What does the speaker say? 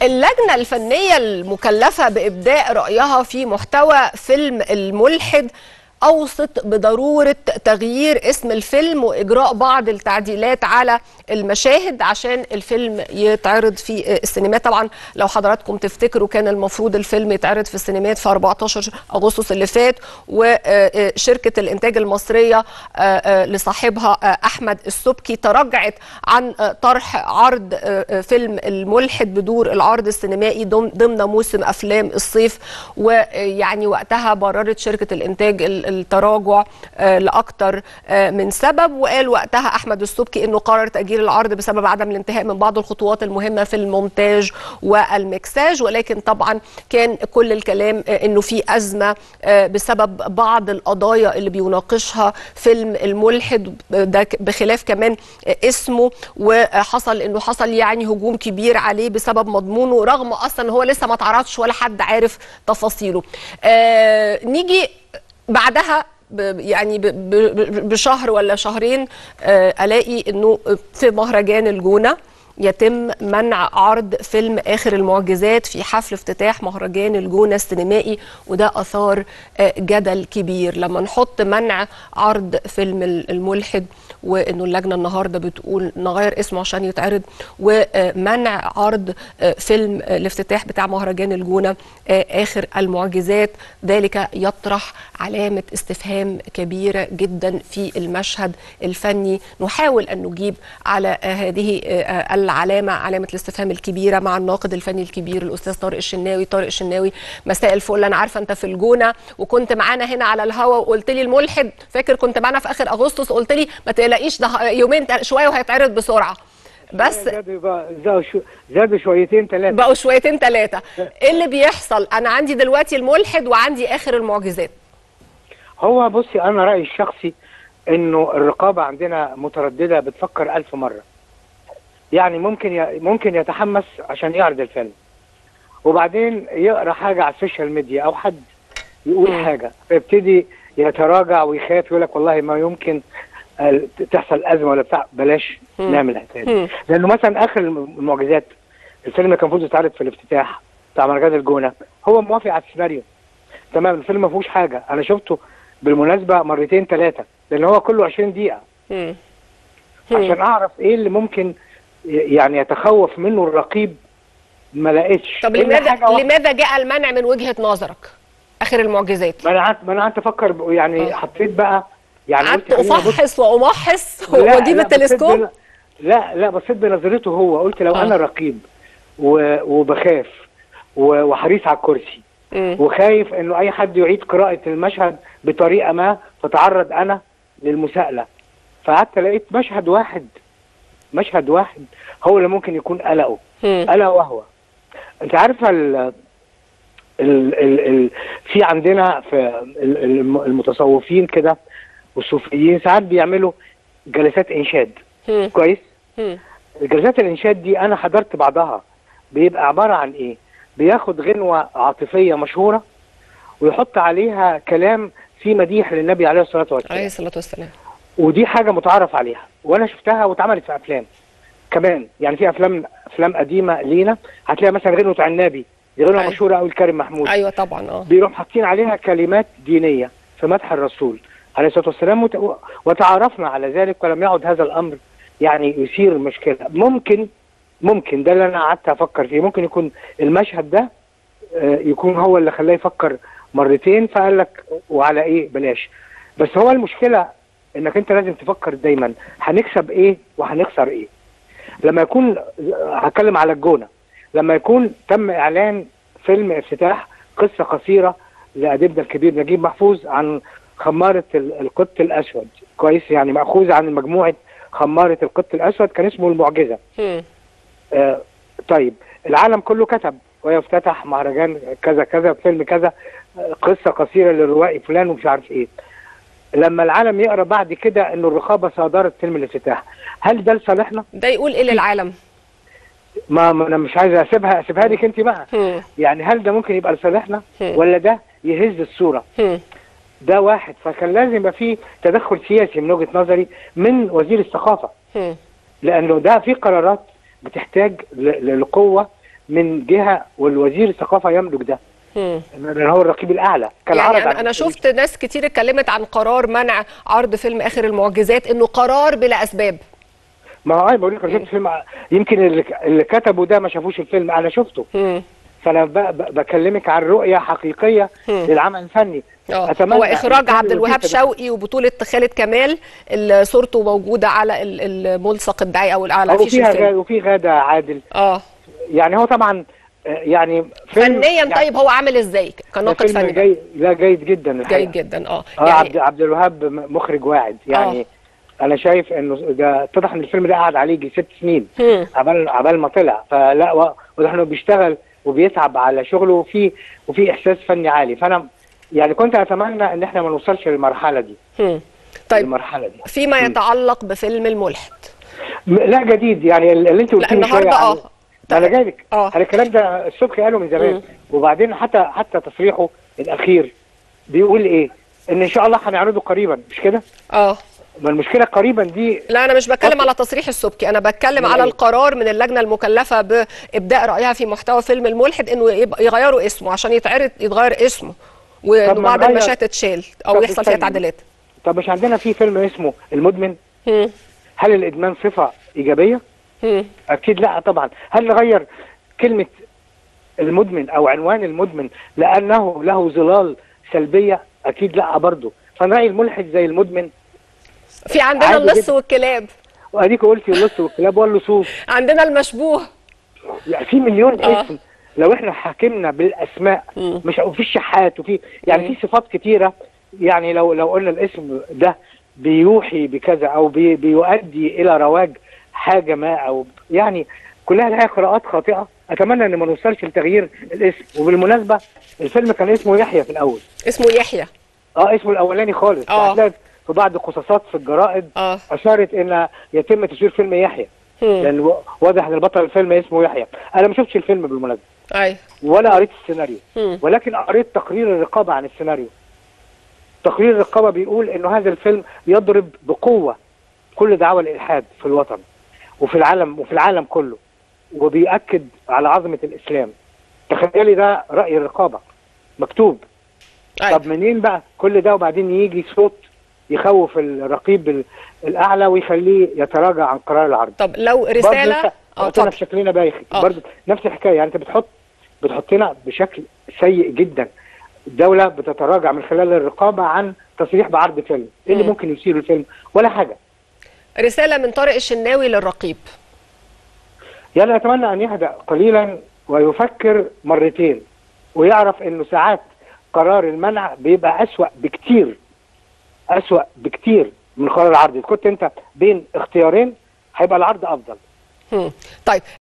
اللجنة الفنية المكلفة بإبداء رأيها في محتوى فيلم الملحد أوصت بضرورة تغيير اسم الفيلم وإجراء بعض التعديلات على المشاهد عشان الفيلم يتعرض في السينمات طبعا لو حضراتكم تفتكروا كان المفروض الفيلم يتعرض في السينمات في 14 أغسطس اللي فات وشركة الإنتاج المصرية لصاحبها أحمد السبكي تراجعت عن طرح عرض فيلم الملحد بدور العرض السينمائي ضمن موسم أفلام الصيف ويعني وقتها بررت شركة الإنتاج التراجع لاكثر من سبب وقال وقتها احمد السبكي انه قرر تاجيل العرض بسبب عدم الانتهاء من بعض الخطوات المهمه في المونتاج والمكساج ولكن طبعا كان كل الكلام انه في ازمه بسبب بعض القضايا اللي بيناقشها فيلم الملحد ده بخلاف كمان اسمه وحصل انه حصل يعني هجوم كبير عليه بسبب مضمونه رغم اصلا هو لسه ما اتعرضش ولا حد عارف تفاصيله آه نيجي بعدها يعني بشهر ولا شهرين الاقي انه في مهرجان الجونه يتم منع عرض فيلم اخر المعجزات في حفل افتتاح مهرجان الجونه السينمائي وده اثار جدل كبير لما نحط منع عرض فيلم الملحد وانه اللجنه النهارده بتقول نغير اسمه عشان يتعرض ومنع عرض فيلم الافتتاح بتاع مهرجان الجونه اخر المعجزات ذلك يطرح علامه استفهام كبيره جدا في المشهد الفني نحاول ان نجيب على هذه العلامه علامه الاستفهام الكبيره مع الناقد الفني الكبير الاستاذ طارق الشناوي طارق الشناوي مساء الفل انا عارفه انت في الجونه وكنت معانا هنا على الهوا وقلت لي الملحد فاكر كنت معانا في اخر اغسطس قلت لي ما تقلقيش ده يومين شويه وهيتعرض بسرعه بس زادوا شو زادوا شويتين ثلاثه بقوا شويتين ثلاثه ايه اللي بيحصل انا عندي دلوقتي الملحد وعندي اخر المعجزات هو بصي انا رايي الشخصي انه الرقابه عندنا متردده بتفكر ألف مره يعني ممكن ي... ممكن يتحمس عشان يعرض الفيلم وبعدين يقرا حاجه على السوشيال ميديا او حد يقول م. حاجه فيبتدي يتراجع ويخاف يقول لك والله ما يمكن تحصل ازمه ولا بتاع بلاش م. نعمل الحكايه لانه مثلا اخر المعجزات الفيلم اللي كان المفروض يتعرض في الافتتاح بتاع مهرجان الجونه هو موافق على السيناريو تمام الفيلم ما فيهوش حاجه انا شفته بالمناسبه مرتين ثلاثه لان هو كله 20 دقيقه م. عشان اعرف ايه اللي ممكن يعني يتخوف منه الرقيب ما لقيتش طب لماذا لماذا جاء المنع من وجهه نظرك اخر المعجزات ما انا قعدت ما انا قعدت افكر يعني أوه. حطيت بقى يعني قعدت افحص وامحص واجيب التلسكوب لا لا بصيت بنظرته هو قلت لو أوه. انا رقيب وبخاف وحريص على الكرسي م. وخايف انه اي حد يعيد قراءه المشهد بطريقه ما فتعرض انا للمساءله فقعدت لقيت مشهد واحد مشهد واحد هو اللي ممكن يكون قلقه الا وهو انت عارفه ال ال ال ال في عندنا في المتصوفين كده والصوفيين ساعات بيعملوا جلسات انشاد مم. كويس مم. جلسات الانشاد دي انا حضرت بعضها بيبقى عباره عن ايه بياخد غنوه عاطفيه مشهوره ويحط عليها كلام فيه مديح للنبي عليه الصلاه والسلام عليه الصلاه والسلام ودي حاجه متعارف عليها وانا شفتها واتعملت في افلام كمان يعني في افلام افلام قديمه لينا هتلاقي مثلا غنوه عنابي دي غنوه أيوة. مشهوره قوي لكريم محمود ايوه طبعا اه بيروح حاطين عليها كلمات دينيه في مدح الرسول عليه الصلاه والسلام وت- وتعارفنا على ذلك ولم يعد هذا الامر يعني يثير المشكله ممكن ممكن ده اللي انا قعدت افكر فيه ممكن يكون المشهد ده آه، يكون هو اللي خلاه يفكر مرتين فقال لك وعلى ايه بلاش بس هو المشكله انك انت لازم تفكر دايما هنكسب ايه وهنخسر ايه لما يكون هتكلم على الجونه لما يكون تم اعلان فيلم افتتاح قصه قصيره لاديبنا الكبير نجيب محفوظ عن خماره ال- القط الاسود كويس يعني ماخوذ عن مجموعه خماره القط الاسود كان اسمه المعجزه مم. آه طيب العالم كله كتب ويفتتح مهرجان كذا كذا فيلم كذا آه، قصه قصيره للروائي فلان ومش عارف ايه لما العالم يقرا بعد كده انه الرقابه صادرت فيلم الافتتاح هل ده لصالحنا؟ ده يقول ايه للعالم ما ما انا مش عايز اسيبها اسيبها لك انت بقى مم. يعني هل ده ممكن يبقى لصالحنا مم. ولا ده يهز الصوره مم. ده واحد فكان لازم يبقى فيه تدخل سياسي من وجهه نظري من وزير الثقافه مم. لانه ده في قرارات بتحتاج ل- ل- لقوه من جهه والوزير الثقافه يملك ده مم. لان هو الرقيب الاعلى كالعرض يعني عن انا انا التاريخ. شفت ناس كتير اتكلمت عن قرار منع عرض فيلم اخر المعجزات انه قرار بلا اسباب ما هو انا بقول لك أنا شفت فيلم يمكن اللي, اللي كتبوا ده ما شافوش الفيلم انا شفته مم. فانا ب... ب... بكلمك عن رؤيه حقيقيه مم. للعمل الفني اه أتمنى هو اخراج أن عبد الوهاب الوزير شوقي وبطوله خالد كمال اللي صورته موجوده على ال- الملصق الدعائي او على او فيش فيها الفيلم غا... وفي غاده عادل اه يعني هو طبعا آه، يعني فيلم فنيا يعني طيب هو عامل ازاي كناقد فيلم فني بقى؟ جيد لا جيد جدا الحقيقة. جيد جدا اه اه عبد عبد الوهاب م- مخرج واعد يعني انا شايف انه ده اتضح ان الفيلم ده قعد عليه يجي ست سنين مم. عبال عبال ما طلع فلا و- واضح انه بيشتغل وبيتعب على شغله وفي وفي احساس فني عالي فانا يعني كنت اتمنى ان احنا ما نوصلش للمرحله دي مم. طيب المرحله دي فيما يتعلق بفيلم الملحد م- لا جديد يعني اللي انت قلت لا لي شويه النهارده عن- اه ما انا جاي لك اه انا الكلام ده الصبح قاله من زمان مم. وبعدين حتى حتى تصريحه الاخير بيقول ايه ان ان شاء الله هنعرضه قريبا مش كده اه ما المشكله قريبا دي لا انا مش بتكلم أصل- على تصريح السبكي انا بتكلم لا، على إيه؟ القرار من اللجنه المكلفه بابداء رايها في محتوى فيلم الملحد انه يبقى يغيروا اسمه عشان يتعرض يتغير اسمه وانه طب ما بعض نغير- المشاهد تتشال او طب يحصل فيها استني. تعديلات طب مش عندنا في فيلم اسمه المدمن مم. هل الادمان صفه ايجابيه مم. اكيد لا طبعا هل نغير كلمه المدمن او عنوان المدمن لانه له ظلال سلبيه اكيد لا برضه فنراعي الملحد زي المدمن في عندنا عادي اللص جدا. والكلاب واديك قلتي اللص والكلاب واللصوص عندنا المشبوه يعني في مليون آه. اسم لو احنا حكمنا بالاسماء مم. مش وفي الشحات وفي يعني مم. في صفات كتيره يعني لو لو قلنا الاسم ده بيوحي بكذا او بي بيؤدي الى رواج حاجه ما او يعني كلها لها قراءات خاطئه اتمنى ان ما نوصلش لتغيير الاسم وبالمناسبه الفيلم كان اسمه يحيى في الاول اسمه يحيى اه اسمه الاولاني خالص آه. وهتلاقي في بعض القصصات في الجرائد اه اشارت ان يتم تصوير فيلم يحيى مم. لان و- واضح ان البطل الفيلم اسمه يحيى انا ما شفتش الفيلم بالمناسبه ايوه ولا قريت السيناريو مم. ولكن قريت تقرير الرقابه عن السيناريو تقرير الرقابه بيقول انه هذا الفيلم يضرب بقوه كل دعوى الالحاد في الوطن وفي العالم وفي العالم كله وبيأكد على عظمه الاسلام تخيلي ده راي الرقابه مكتوب ايوه طب منين بقى كل ده وبعدين يجي صوت يخوف الرقيب ال- الاعلى ويخليه يتراجع عن قرار العرض طب لو برضه رساله انت اه حطينا اتفضل في شكلنا بايخ آه. برضه نفس الحكايه يعني انت بتحط بتحطنا بشكل سيء جدا الدوله بتتراجع من خلال الرقابه عن تصريح بعرض فيلم ايه اللي مم. ممكن يثير الفيلم ولا حاجه رساله من طارق الشناوي للرقيب يعني اتمنى ان يهدأ قليلا ويفكر مرتين ويعرف انه ساعات قرار المنع بيبقى اسوأ بكتير اسوأ بكتير من قرار العرض كنت انت بين اختيارين هيبقى العرض افضل مم. طيب